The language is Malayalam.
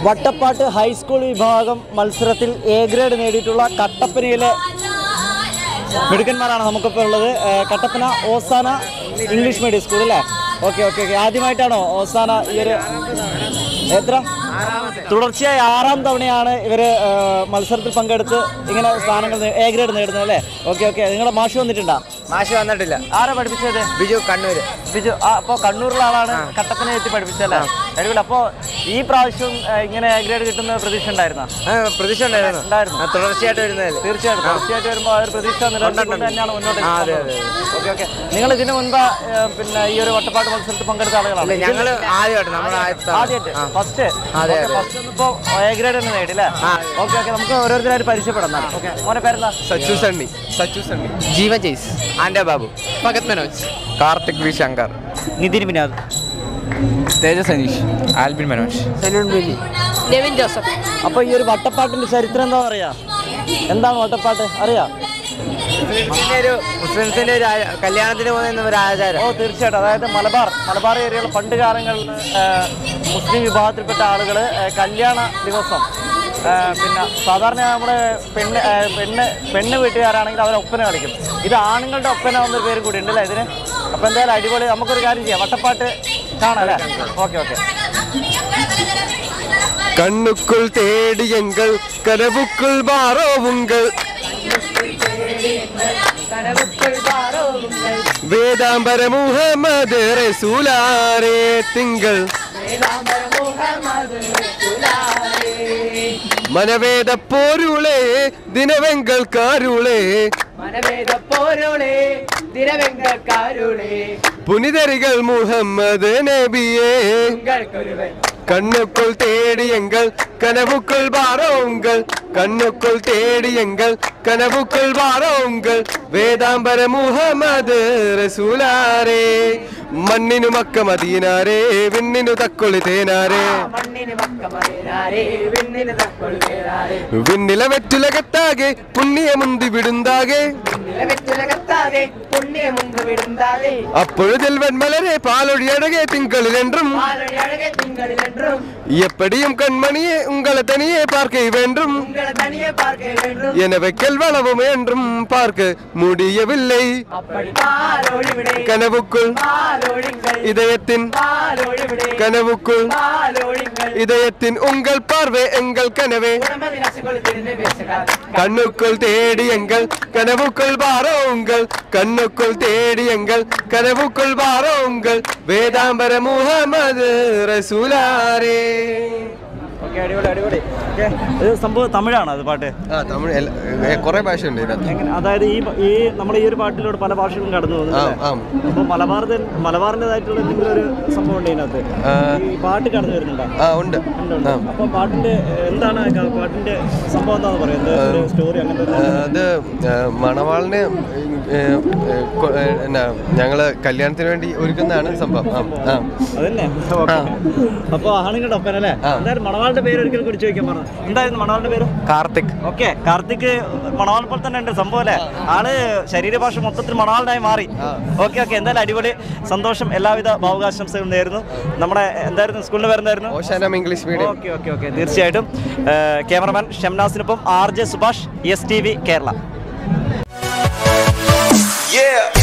വട്ടപ്പാട്ട് ഹൈസ്കൂൾ വിഭാഗം മത്സരത്തിൽ എ ഗ്രേഡ് നേടിയിട്ടുള്ള കട്ടപ്പനയിലെ മിടുക്കന്മാരാണ് നമുക്കിപ്പോൾ ഉള്ളത് ഏഹ് Kattappana Osana English medium school അല്ലേ ഓക്കെ ഓക്കെ ഓക്കെ ആദ്യമായിട്ടാണോ ഓസാന ഈ ഒരു എത്ര തുടർച്ചയായി ആറാം തവണയാണ് ഇവർ മത്സരത്തിൽ പങ്കെടുത്ത് ഇങ്ങനെ സ്ഥാനങ്ങൾ നേ- എ ഗ്രേഡ് നേടുന്നത് അല്ലേ ഓക്കെ ഓക്കെ നിങ്ങളുടെ മാഷ് വന്നിട്ടുണ്ടോ മാഷ് വന്നിട്ടില്ല ആരാ പഠിപ്പിച്ചത് ബിജു കണ്ണൂര് ബിജു ആ അപ്പോൾ കണ്ണൂരിലെ ആളാണ് കട്ടപ്പന എത്തി പഠിപ്പിച്ചല്ലേ അടിപൊളി അപ്പോൾ ഈ പ്രാവശ്യം ആ, ഇങ്ങനെ എ ഗ്രേഡ് കിട്ടുന്ന പ്രതീക്ഷ ഉണ്ടായിരുന്നോ ആ, പ്രതീക്ഷ ഉണ്ടായിരുന്നു ഉണ്ടായിരുന്നു. ആ, തുടർച്ചയായിട്ട് വരുന്നതല്ലേ തീർച്ചയായിട്ടും തീർച്ചയായിട്ടും വരുമ്പോൾ ആ ഒരു പ്രതീക്ഷ നിലനിർത്തിക്കൊണ്ട് തന്നെയാണ് മുന്നോട്ട് ആ, അതെ, അതെ, ഓക്കെ ഓക്കെ നിങ്ങൾ ഇതിനു മുൻപ് ആ, പിന്നെ ഈ ഒരു വട്ടപ്പാട്ട് മത്സരത്തിൽ പങ്കെടുത്ത അല്ല ആളുകളാണ് ഞങ്ങള് ആദ്യമായിട്ട് നമ്മുടെ ആദ്യത്തെ ആദ്യമായിട്ട് ആ. ഫസ്റ്റ് അതെ, അതെ. ഫസ്റ്റ് ഇപ്പോൾ എ ഗ്രേഡ് തന്നെ നേടി അല്ലേ ആ. ഓക്കെ ഓക്കെ നമുക്ക് ഓരോരുത്തരായിട്ട് പരിചയപ്പെടാം ഓക്കെ മോനെ പേരെന്താ സച്ചു സണ്ണി സച്ചു സണ്ണി ജീവ ജയ്സ് ആൻഡ്യ ബാബു ഭഗത് മനോജ് കാർത്തിക് വി ശങ്കർ നിതിൻ വിനോദ് തേജസ് അനീഷ് ആൽബിൻ മനോജ് സെലൂൺ ബിലി നെവിൻ ജോസഫ് അപ്പോൾ ഈ ഒരു വട്ടപ്പാട്ടിന്റെ ചരിത്രം എന്താ പറയാ എന്താണ് വട്ടപ്പാട്ട് അറിയാം മുസ്ലിംസിന്റെ ഒരു മുസ്ലിംസിന്റെ ഒരു ആ- കല്യാണത്തിന് പോകുന്ന ഒരു ആചാരം ഓ തീർച്ചയായിട്ടും അതായത് മലബാർ മലബാർ ഏരിയയിൽ പണ്ട് കാലങ്ങളിൽ ആ, മുസ്ലിം വിഭാഗത്തിൽപ്പെട്ട ആളുകൾ കല്യാണ ദിവസം ആ, പിന്നെ സാധാരണ നമ്മുടെ പെണ്ണ് ആ, പെണ്ണ് പെണ്ണ് വീട്ടുകാരാണെങ്കിൽ അവർ ഒപ്പന കളിക്കും ഇത് ആണുങ്ങളുടെ ഒപ്പന എന്നൊരു പേര് കൂടി ഉണ്ടല്ലേ ഇതിന് അപ്പോൾ എന്തായാലും അടിപൊളി നമുക്കൊരു കാര്യം ചെയ്യാം വട്ടപ്പാട്ട് കാണാം അല്ലേ ഓക്കെ ഓക്കെ കണ്ണുക്കുൾ തേടിയങ്കൾ കനവുക്കുൾ ബാറോവുങ്കൾ വേദാംബര മുഹമ്മദ് റസൂലാരേ തിങ്കൾ മനവേദ പോരുളേ ദിനവെങ്കൾ കാരുളേ മനവേദപ്പോരോളെ ദിനവെങ്കക്കാരുളെ പുനിതരികൾ മുഹമ്മദ് നബിയേ ഉങ്ങൾക്കൊരുവൻ கண்ணுக்குள் தேடி எங்கள் கனவுக்குள் வாரோங்கள் கண்ணுக்குள் தேடி எங்கள் கனவுக்குள் வாரோங்கள் வேதாம்பர முகமது ரசூலாரே മണ്ണിനു മക്ക മദീനാരേ വിണ്ണിനു തക്കൊളി തേനാരേ മണ്ണിന് മക്കമറിയാരേ വിണ്ണിന് തക്കൊള്ളുകേറാരേ വിണ്ണില വെറ്റുലകത്താകെ പുണ്യമുന്തി വിടുന്താകെ നിലവെറ്റുലകത്താതെ പുണ്യമുണ്ട് വിടുന്താതെ അപ്പൊഴുതിൽ വെൺമലരെ പാലൊഴിയഴകെ തിങ്കളിലെன்றுം പാലൊഴി അഴകെ തിങ്കളിലെன்றுം எப்படியும் கண்மணியே உங்களை தனியே பார்க்க வேண்டும் உங்களை தனியே பார்க்க வேண்டும் என வைக்கல் வளவும் என்றும் பார்க்க முடியவில்லை அப்படி பாலோழி விடை கனவுக்குள் பாலோழிங்கள் இதயத்தின் பாலோழி விடை கனவுக்குள் பாலோழிங்கள் இதயத்தின் உங்கள் பார்வை எங்கள் கனவே உடம்பதி நசுக்கொள் திருந்து பேசுகிறார் கண்ணுக்குள் தேடி எங்கள் கனவுக்குள் வாரோங்கள் கண்ணுக்குள் தேடி எங்கள் கனவுக்குள் வாரோங்கள் வேதாம்பர முகமது ரசூலாரே ഓക്കെ അടിപൊളി അടിപൊളി ഓക്കെ ഇത് സംഭവം തമിഴാണ് അത് പാട്ട് ആ തമിഴ് കുറെ ഭാഷയുണ്ട് ഇതിനകത്ത് എങ്ങനെ അതായത് ഈ ഈ നമ്മുടെ ഈ ഒരു പാട്ടിലൂടെ പല ഭാഷകളും കടന്നു ആ പോകുന്നു ആ അപ്പോൾ മലബാർ മലബാറിൻ്റെതായിട്ടുള്ള എന്തെങ്കിലും ഒരു സംഭവം ഉണ്ട് ഇതിനകത്ത് ആ. ഈ പാട്ട് കടന്നു വരുന്നുണ്ടോ ആ ഉണ്ട് ഉണ്ട്, ഉണ്ട്. ആ അപ്പോൾ പാട്ടിന്റെ ഏഹ്, എന്താണ് ക- പാട്ടിന്റെ സംഭവം എന്താന്ന് പറയുന്നത് ഒരു സ്റ്റോറി അങ്ങനത്തെ ആ, അത് ആ, മണവാളിനെ ഏ, ഏ, കൊ- ഏ, എന്നാ ഞങ്ങള് കല്യാണത്തിന് വേണ്ടി ഒരുക്കുന്നതാണ് സംഭവം ആ ആ അതന്നെ അപ്പോൾ ആണുങ്ങളുടെ ഒപ്പന അല്ലേ ആ. എന്തായാലും മണവാളിന്റെ പേര് ഒരിക്കൽ കൂടി ചോദിക്കാൻ പറഞ്ഞു എന്തായിരുന്നു മണവാളിന്റെ പേര് കാർത്തിക് ഓക്കെ കാർത്തിക് മണവാൾ പോലെ തന്നെ ഉണ്ട് സംഭവം അല്ലേ ആള് ശരീരഭാഷ മൊത്തത്തിൽ മണവാളിനായി മാറി ഓക്കെ ഓക്കെ എന്തായാലും അടിപൊളി സന്തോഷം എല്ലാവിധ ഭാവുകാശംസകളും നേരുന്നു നമ്മുടെ എന്തായിരുന്നു സ്കൂളിന്റെ പേരെന്തായിരുന്നു Oshanam English medium okay okay okay തീർച്ചയായിട്ടും ഏഹ്, ക്യാമറമാൻ ഷംനാസിനൊപ്പം R J Subhash S T V Kerala Yeah.